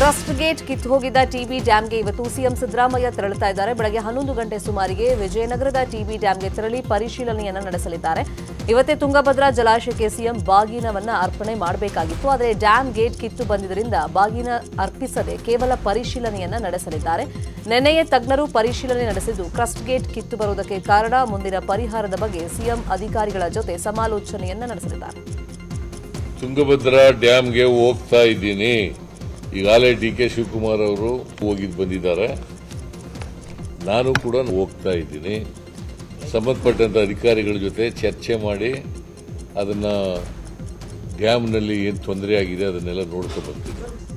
crust gate ಕಿತ್ತು ಹೋಗಿದ್ದ TB ಡ್ಯಾಂಗೆ ಇವತ್ತು ಸಿಎಂ ಸಿದ್ದರಾಮಯ್ಯ ತೆರಳುತ್ತಾ ಇದ್ದಾರೆ ಬೆಳಗ್ಗೆ ಹನ್ನೊಂದು ಗಂಟೆ ಸುಮಾರಿಗೆ ವಿಜಯನಗರದ ಟಿಬಿ ಡ್ಯಾಂಗೆ ತೆರಳಿ ಪರಿಶೀಲನೆಯನ್ನ ನಡೆಸಲಿದ್ದಾರೆ ಇವತ್ತೇ ತುಂಗಭದ್ರಾ ಜಲಾಶಯಕ್ಕೆ ಸಿಎಂ ಬಾಗಿನವನ್ನ ಅರ್ಪಣೆ ಮಾಡಬೇಕಾಗಿತ್ತು ಆದರೆ ಡ್ಯಾಂ ಗೇಟ್ ಕಿತ್ತು ಬಂದಿದ್ದರಿಂದ ಬಾಗಿನ ಅರ್ಪಿಸದೆ ಕೇವಲ ಪರಿಶೀಲನೆಯನ್ನ ನಡೆಸಲಿದ್ದಾರೆ ನಿನ್ನೆಯೇ ತಜ್ಞರು ಪರಿಶೀಲನೆ ನಡೆಸಿದ್ದು ಕ್ರಸ್ಟ್ ಗೇಟ್ ಕಿತ್ತು ಬರುವುದಕ್ಕೆ ಕಾರಣ ಮುಂದಿನ ಪರಿಹಾರದ ಬಗ್ಗೆ ಸಿಎಂ ಅಧಿಕಾರಿಗಳ ಜೊತೆ ಸಮಾಲೋಚನೆಯನ್ನ ನಡೆಸಲಿದ್ದಾರೆ ತುಂಗಭದ್ರಾ ಡ್ಯಾಮ್ಗೆ ಹೋಗ್ತಾ ಇದ್ದೀನಿ ಈಗಾಗಲೇ ಡಿ ಕೆ ಶಿವಕುಮಾರ್ ಅವರು ಹೋಗಿದ್ದು ಬಂದಿದ್ದಾರೆ ನಾನು ಕೂಡ ಹೋಗ್ತಾ ಇದ್ದೀನಿ ಸಂಬಂಧಪಟ್ಟಂತ ಅಧಿಕಾರಿಗಳ ಜೊತೆ ಚರ್ಚೆ ಮಾಡಿ ಅದನ್ನ ಡ್ಯಾಮ್ನಲ್ಲಿ ಏನು ತೊಂದರೆ ಆಗಿದೆ ಅದನ್ನೆಲ್ಲ ನೋಡ್ಕೊಂಡು ಬರ್ತೀನಿ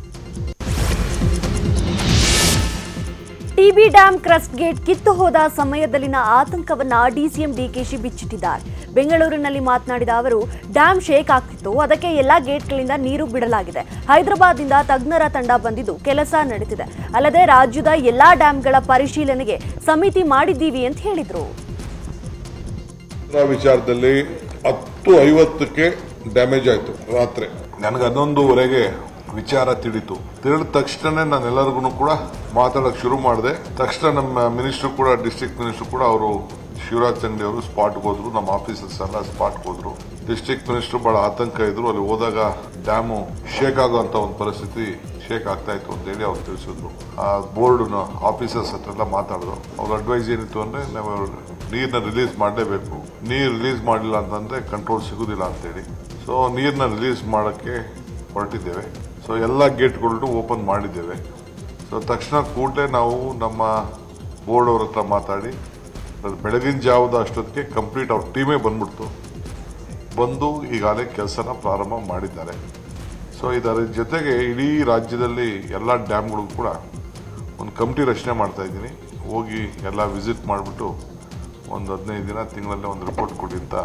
ಟಿಬಿ ಡ್ಯಾಂ ಕ್ರಸ್ಟ್ ಗೇಟ್ ಕಿತ್ತು ಹೋದ ಸಮಯದಲ್ಲಿನ ಆತಂಕವನ್ನ ಡಿಸಿಎಂ ಡಿಕೆಶಿ ಬಿಚ್ಚಿಟ್ಟಿದ್ದಾರೆ ಬೆಂಗಳೂರಿನಲ್ಲಿ ಮಾತನಾಡಿದ ಅವರು ಡ್ಯಾಂ ಶೇಕ್ ಆಗ್ತಿತ್ತು ಅದಕ್ಕೆ ಎಲ್ಲಾ ಗೇಟ್ಗಳಿಂದ ನೀರು ಬಿಡಲಾಗಿದೆ ಹೈದರಾಬಾದ್ನಿಂದ ತಜ್ಞರ ತಂಡ ಬಂದಿದ್ದು ಕೆಲಸ ನಡೀತಿದೆ ಅಲ್ಲದೆ ರಾಜ್ಯದ ಎಲ್ಲಾ ಡ್ಯಾಂಗಳ ಪರಿಶೀಲನೆಗೆ ಸಮಿತಿ ಮಾಡಿದ್ದೀವಿ ಅಂತ ಹೇಳಿದ್ರು ಆ ವಿಚಾರದಲ್ಲಿ ಹತ್ತು ಐವತ್ತಕ್ಕೆ ಡ್ಯಾಮೇಜ್ ಆಯ್ತು ರಾತ್ರಿ ನನಗೆ ಹನ್ನೊಂದುವರೆಗೆ ವಿಚಾರ ತಿಳಿತು ತಿಳಿದ ತಕ್ಷಣ ನಾನೆಲ್ಲರಿಗೂ ಕೂಡ ಮಾತಾಡಕ್ ಶುರು ಮಾಡಿದೆ ತಕ್ಷಣ ನಮ್ಮ ಮಿನಿಸ್ಟರ್ ಕೂಡ ಡಿಸ್ಟ್ರಿಕ್ಟ್ ಮಿನಿಸ್ಟರ್ ಕೂಡ ಅವರು ಶಿವರಾಜ್ ಚಂಡಿ ಅವರು ಸ್ಪಾಟ್ಗೆ ಹೋದ್ರು ನಮ್ಮ ಆಫೀಸರ್ಸ್ ಎಲ್ಲ ಸ್ಪಾಟ್ಗೆ ಹೋದ್ರು ಡಿಸ್ಟ್ರಿಕ್ಟ್ ಮಿನಿಸ್ಟರ್ ಬಹಳ ಆತಂಕ ಇದ್ರು ಅಲ್ಲಿ ಹೋದಾಗ ಡ್ಯಾಮು ಶೇಕ್ ಆಗುವಂತ ಒಂದು ಪರಿಸ್ಥಿತಿ ಶೇಕ್ ಆಗ್ತಾ ಇತ್ತು ಅಂತ ಹೇಳಿ ಅವ್ರು ತಿಳಿಸಿದ್ರು ಆ ಬೋರ್ಡ್ ಆಫೀಸರ್ಸ್ ಹತ್ರ ಎಲ್ಲ ಮಾತಾಡಿದ್ರು ಅವ್ರ ಅಡ್ವೈಸ್ ಏನಿತ್ತು ಅಂದ್ರೆ ನಾವು ನೀರ್ನ ರಿಲೀಸ್ ಮಾಡಲೇಬೇಕು ನೀರ್ ರಿಲೀಸ್ ಮಾಡಿಲ್ಲ ಅಂತಂದ್ರೆ ಕಂಟ್ರೋಲ್ ಸಿಗುದಿಲ್ಲ ಅಂತೇಳಿ ಸೊ ನೀರ್ನ ರಿಲೀಸ್ ಮಾಡಕ್ಕೆ ಹೊರಟಿದ್ದೇವೆ ಸೊ ಎಲ್ಲ ಗೇಟ್ಗಳನ್ನು ಓಪನ್ ಮಾಡಿದ್ದೇವೆ ಸೊ ತಕ್ಷಣ ಕೂಡಲೇ ನಾವು ನಮ್ಮ ಬೋರ್ಡ್ ಅವ್ರ ಹತ್ರ ಮಾತಾಡಿ ಅದು ಬೆಳಗಿನ ಜಾವದ ಅಷ್ಟೊತ್ತಿಗೆ ಕಂಪ್ಲೀಟ್ ಅವ್ರ ಟೀಮೇ ಬಂದ್ಬಿಡ್ತು ಬಂದು ಈಗಾಗಲೇ ಕೆಲಸನ ಪ್ರಾರಂಭ ಮಾಡಿದ್ದಾರೆ ಸೊ ಇದರ ಜೊತೆಗೆ ಇಡೀ ರಾಜ್ಯದಲ್ಲಿ ಎಲ್ಲ ಡ್ಯಾಮ್ಗಳಿಗೂ ಕೂಡ ಒಂದು ಕಮಿಟಿ ರಚನೆ ಮಾಡ್ತಾ ಇದ್ದೀನಿ ಹೋಗಿ ಎಲ್ಲ ವಿಸಿಟ್ ಮಾಡಿಬಿಟ್ಟು ಒಂದು ಹದಿನೈದು ದಿನ ತಿಂಗಳಲ್ಲೇ ಒಂದು ರಿಪೋರ್ಟ್ ಕೊಡಿ ಅಂತ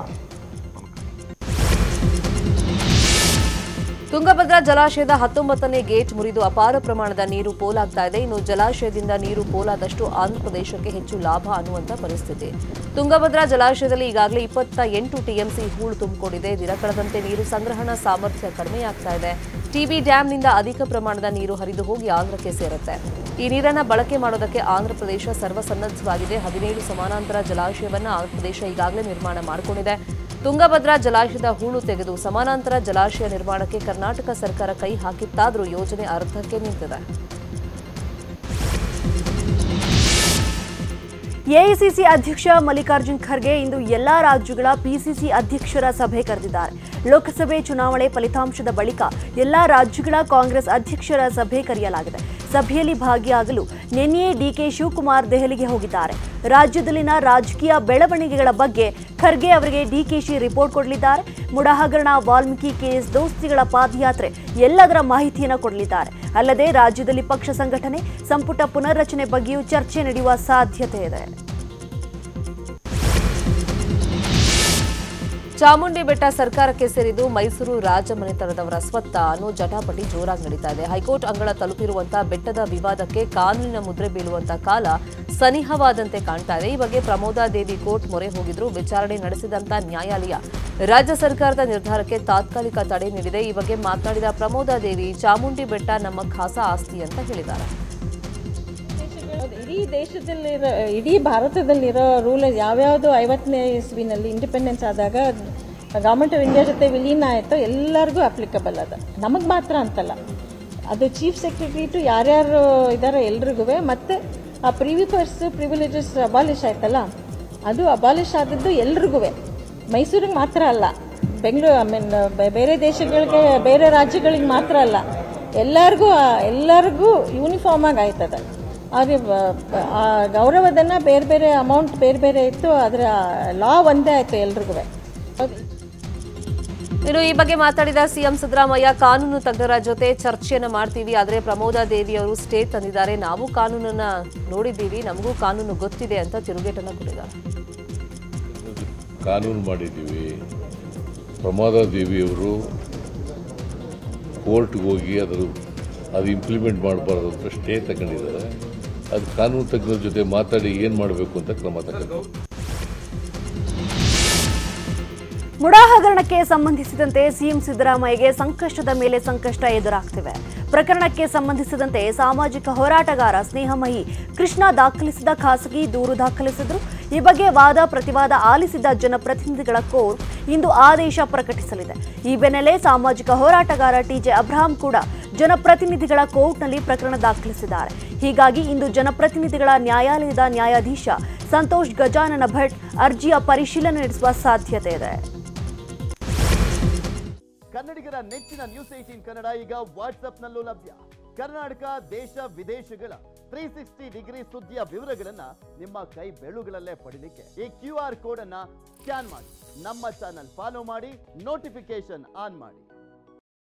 ತುಂಗಭದ್ರಾ ಜಲಾಶಯದ ಹತ್ತೊಂಬತ್ತನೇ ಗೇಟ್ ಮುರಿದು ಅಪಾರ ಪ್ರಮಾಣದ ನೀರು ಪೋಲಾಗ್ತಾ ಇದೆ ಇನ್ನು ಜಲಾಶಯದಿಂದ ನೀರು ಪೋಲಾದಷ್ಟು ಆಂಧ್ರಪ್ರದೇಶಕ್ಕೆ ಹೆಚ್ಚು ಲಾಭ ಅನ್ನುವಂತ ಪರಿಸ್ಥಿತಿ ತುಂಗಭದ್ರಾ ಜಲಾಶಯದಲ್ಲಿ ಈಗಾಗಲೇ ಇಪ್ಪತ್ತ ಎಂಟು ಟಿಎಂಸಿ ಹೂಳು ತುಂಬಿಕೊಂಡಿದೆ ದಿನ ಕಳೆದಂತೆ ನೀರು ಸಂಗ್ರಹಣಾ ಸಾಮರ್ಥ್ಯ ಕಡಿಮೆಯಾಗ್ತಾ ಇದೆ ಟಿಬಿ ಡ್ಯಾಂನಿಂದ ಅಧಿಕ ಪ್ರಮಾಣದ ನೀರು ಹರಿದು ಹೋಗಿ ಆಂಧ್ರಕ್ಕೆ ಸೇರುತ್ತೆ ಈ ನೀರನ್ನ ಬಳಕೆ ಮಾಡೋದಕ್ಕೆ ಆಂಧ್ರಪ್ರದೇಶ ಸರ್ವಸನ್ನದ್ಧವಾಗಿದೆ ಹದಿನೇಳು ಸಮಾನಾಂತರ ಜಲಾಶಯವನ್ನ ಆಂಧ್ರಪ್ರದೇಶ ಈಗಾಗಲೇ ನಿರ್ಮಾಣ ಮಾಡಿಕೊಂಡಿದೆ ತುಂಗಭದ್ರಾ ಜಲಾಶಯದ ಹೂಳು ತೆಗೆದು ಸಮಾನಾಂತರ ಜಲಾಶಯ ನಿರ್ಮಾಣಕ್ಕೆ ಕರ್ನಾಟಕ ಸರ್ಕಾರ ಕೈ ಹಾಕಿತ್ತಾದರೂ ಯೋಜನೆ ಅರ್ಧಕ್ಕೆ ನಿಂತಿದೆ ಎಐಸಿಸಿ ಅಧ್ಯಕ್ಷ ಮಲ್ಲಿಕಾರ್ಜುನ್ ಖರ್ಗೆ ಇಂದು ಎಲ್ಲಾ ರಾಜ್ಯಗಳ ಪಿಸಿಸಿ ಅಧ್ಯಕ್ಷರ ಸಭೆ ಕರೆದಿದ್ದಾರೆ ಲೋಕಸಭೆ ಚುನಾವಣೆ ಫಲಿತಾಂಶದ ಬಳಿಕ ಎಲ್ಲಾ ರಾಜ್ಯಗಳ ಕಾಂಗ್ರೆಸ್ ಅಧ್ಯಕ್ಷರ ಸಭೆ ಕರೆಯಲಾಗಿದೆ ಸಭೆಯಲ್ಲಿ ಭಾಗಿಯಾಗಲು ನಿನ್ನೆಯೇ ಡಿಕೆ ಶಿವಕುಮಾರ್ ದೆಹಲಿಗೆ ಹೋಗಿದ್ದಾರೆ ರಾಜ್ಯದಲ್ಲಿನ ರಾಜಕೀಯ ಬೆಳವಣಿಗೆಗಳ ಬಗ್ಗೆ ಖರ್ಗೆ ಅವರಿಗೆ ಡಿಕೆಶಿ ರಿಪೋರ್ಟ್ ಕೊಡಲಿದ್ದಾರೆ ಮುಡಾ ಹಗರಣ ವಾಲ್ಮೀಕಿ ಕೇಸ್ ದೋಸ್ತಿಗಳ ಪಾದಯಾತ್ರೆ ಎಲ್ಲದರ ಮಾಹಿತಿಯನ್ನು ಕೊಡಲಿದ್ದಾರೆ ಅಲ್ಲದೆ ರಾಜ್ಯದಲ್ಲಿ ಪಕ್ಷ ಸಂಘಟನೆ ಸಂಪುಟ ಪುನರ್ರಚನೆ ಬಗ್ಗೆಯೂ ಚರ್ಚೆ ನಡೆಯುವ ಸಾಧ್ಯತೆ ಇದೆ ಚಾಮುಂಡಿ ಬೆಟ್ಟ ಸರ್ಕಾರಕ್ಕೆ ಸೇರಿದ್ದು ಮೈಸೂರು ರಾಜಮನೆತನದವರ ಸ್ವತ್ತ ಅನ್ನೋ ಜಟಾಪಟಿ ಜೋರಾಗಿ ನಡೀತಾ ಇದೆ ಹೈಕೋರ್ಟ್ ಅಂಗಳ ತಲುಪಿರುವಂತಹ ಬೆಟ್ಟದ ವಿವಾದಕ್ಕೆ ಕಾನೂನಿನ ಮುದ್ರೆ ಬೀಳುವಂತ ಕಾಲ ಸನಿಹವಾದಂತೆ ಕಾಣ್ತಾ ಇದೆ ಈ ಬಗ್ಗೆ ಪ್ರಮೋದಾದೇವಿ ಕೋರ್ಟ್ ಮೊರೆ ಹೋಗಿದ್ರು ವಿಚಾರಣೆ ನಡೆಸಿದಂತ ನ್ಯಾಯಾಲಯ ರಾಜ್ಯ ಸರ್ಕಾರದ ನಿರ್ಧಾರಕ್ಕೆ ತಾತ್ಕಾಲಿಕ ತಡೆ ನೀಡಿದೆ ಈ ಬಗ್ಗೆ ಮಾತನಾಡಿದ ಪ್ರಮೋದಾದೇವಿ ಚಾಮುಂಡಿ ಬೆಟ್ಟ ನಮ್ಮ ಖಾಸಾ ಆಸ್ತಿ ಅಂತ ಹೇಳಿದ್ದಾರೆ ಹೌದು, ಇಡೀ ದೇಶದಲ್ಲಿರೋ ಇಡೀ ಭಾರತದಲ್ಲಿರೋ ರೂಲ್ ಯಾವ್ಯಾವುದು ಐವತ್ತನೇ ಇಸ್ವಿನಲ್ಲಿ ಇಂಡಿಪೆಂಡೆನ್ಸ್ ಆದಾಗ ಗೌರ್ಮೆಂಟ್ ಆಫ್ ಇಂಡಿಯಾ ಜೊತೆ ವಿಲೀನ ಆಯಿತು ಎಲ್ಲರಿಗೂ ಅಪ್ಲಿಕಬಲ್ ಅದ ನಮಗೆ ಮಾತ್ರ ಅಂತಲ್ಲ ಅದು ಚೀಫ್ ಸೆಕ್ರೆಟರಿ ಟು ಯಾರ್ಯಾರು ಇದ್ದಾರೆ ಎಲ್ರಿಗೂ ಮತ್ತೆ ಆ ಪ್ರಿವಿಫರ್ಸ್ ಪ್ರಿವಿಲೇಜಸ್ ಅಬಾಲಿಷ್ ಆಯ್ತಲ್ಲ ಅದು ಅಬಾಲಿಷ್ ಆದದ್ದು ಎಲ್ರಿಗೂ ಮೈಸೂರಿಗೆ ಮಾತ್ರ ಅಲ್ಲ ಬೆಂಗಳೂರು ಐ ಮೀನ್ ಬೇರೆ ದೇಶಗಳಿಗೆ ಬೇರೆ ರಾಜ್ಯಗಳಿಗೆ ಮಾತ್ರ ಅಲ್ಲ ಎಲ್ಲರಿಗೂ ಎಲ್ಲರಿಗೂ ಯೂನಿಫಾರ್ಮ್ ಆಗಿ ಆಯ್ತದ ಆದರೆ ಆ ಗೌರವದನ್ನ ಬೇರೆ ಬೇರೆ ಅಮೌಂಟ್ ಬೇರೆ ಬೇರೆ ಇತ್ತು ಅದರ ಲಾ ಒಂದೇ ಆಯ್ತು ಎಲ್ರಿಗೂ ಇನ್ನು ಈ ಬಗ್ಗೆ ಮಾತಾಡಿದ ಸಿಎಂ ಸಿದ್ದರಾಮಯ್ಯ ಕಾನೂನು ತಜ್ಞರ ಜೊತೆ ಚರ್ಚೆಯನ್ನ ಮಾಡ್ತೀವಿ ಆದರೆ ಪ್ರಮೋದಾ ದೇವಿ ಅವರು ಸ್ಟೇ ತಂದಿದ್ದಾರೆ ನಾವು ಕಾನೂನನ್ನ ನೋಡಿದ್ದೀವಿ ನಮಗೂ ಕಾನೂನು ಗೊತ್ತಿದೆ ಅಂತ ತಿರುಗೇಟನ್ನ ಕೊಟ್ಟಿದ್ದಾರೆ ಕಾನೂನು ಮಾಡಿದ್ದೀವಿ ಪ್ರಮಾದ ದೇವಿಯವರು ಕೋರ್ಟ್ಗೆ ಹೋಗಿ ಅದರ ಅದು ಇಂಪ್ಲಿಮೆಂಟ್ ಮಾಡಬಾರ್ದು ಅಂತ ಸ್ಟೇ ತಗೊಂಡಿದ್ದಾರೆ ಅದು ಕಾನೂನು ತಜ್ಞರ ಜೊತೆ ಮಾತಾಡಿ ಏನು ಮಾಡಬೇಕು ಅಂತ ಕ್ರಮ ತಗೊಂಡು ಮುಡಾ ಹಗರಣಕ್ಕೆ ಸಂಬಂಧಿಸಿದಂತೆ ಸಿಎಂ ಸಿದ್ದರಾಮಯ್ಯಗೆ ಸಂಕಷ್ಟದ ಮೇಲೆ ಸಂಕಷ್ಟ ಎದುರಾಗ್ತಿವೆ ಪ್ರಕರಣಕ್ಕೆ ಸಂಬಂಧಿಸಿದಂತೆ ಸಾಮಾಜಿಕ ಹೋರಾಟಗಾರ ಸ್ನೇಹಮಯಿ ಕೃಷ್ಣ ದಾಖಲಿಸಿದ ಖಾಸಗಿ ದೂರು ದಾಖಲಿಸಿದ್ರು ಈ ಬಗ್ಗೆ ವಾದ ಪ್ರತಿವಾದ ಆಲಿಸಿದ ಜನಪ್ರತಿನಿಧಿಗಳ ಕೋರ್ಟ್ ಇಂದು ಆದೇಶ ಪ್ರಕಟಿಸಲಿದೆ ಈ ಬೆನ್ನಲ್ಲೇ ಸಾಮಾಜಿಕ ಹೋರಾಟಗಾರ ಟಿಜೆ ಅಬ್ರಹಾಂ ಕೂಡ ಜನಪ್ರತಿನಿಧಿಗಳ ಕೋರ್ಟ್ನಲ್ಲಿ ಪ್ರಕರಣ ದಾಖಲಿಸಿದ್ದಾರೆ ಹೀಗಾಗಿ ಇಂದು ಜನಪ್ರತಿನಿಧಿಗಳ ನ್ಯಾಯಾಲಯದ ನ್ಯಾಯಾಧೀಶ ಸಂತೋಷ್ ಗಜಾನನ ಭಟ್ ಅರ್ಜಿಯ ಪರಿಶೀಲನೆ ನಡೆಸುವ ಸಾಧ್ಯತೆ ಇದೆ ಕನ್ನಡಿಗರ ನೆಚ್ಚಿನ ನ್ಯೂಸ್ ಏಟೀನ್ ಕನ್ನಡ ಈಗ ವಾಟ್ಸ್ಆಪ್ನಲ್ಲೂ ಲಭ್ಯ ಕರ್ನಾಟಕ ದೇಶ ವಿದೇಶಗಳ ತ್ರೀ ಸಿಕ್ಸ್ಟಿ ಡಿಗ್ರಿ ಸುದ್ದಿಯ ವಿವರಗಳನ್ನ ನಿಮ್ಮ ಕೈ ಬೆಳುಗಳಲ್ಲೇ ಪಡಿಲಿಕ್ಕೆ ಈ ಕ್ಯೂ ಆರ್ ಕೋಡ್ ಅನ್ನ ಸ್ಕ್ಯಾನ್ ಮಾಡಿ ನಮ್ಮ ಚಾನಲ್ ಫಾಲೋ ಮಾಡಿ ನೋಟಿಫಿಕೇಶನ್ ಆನ್ ಮಾಡಿ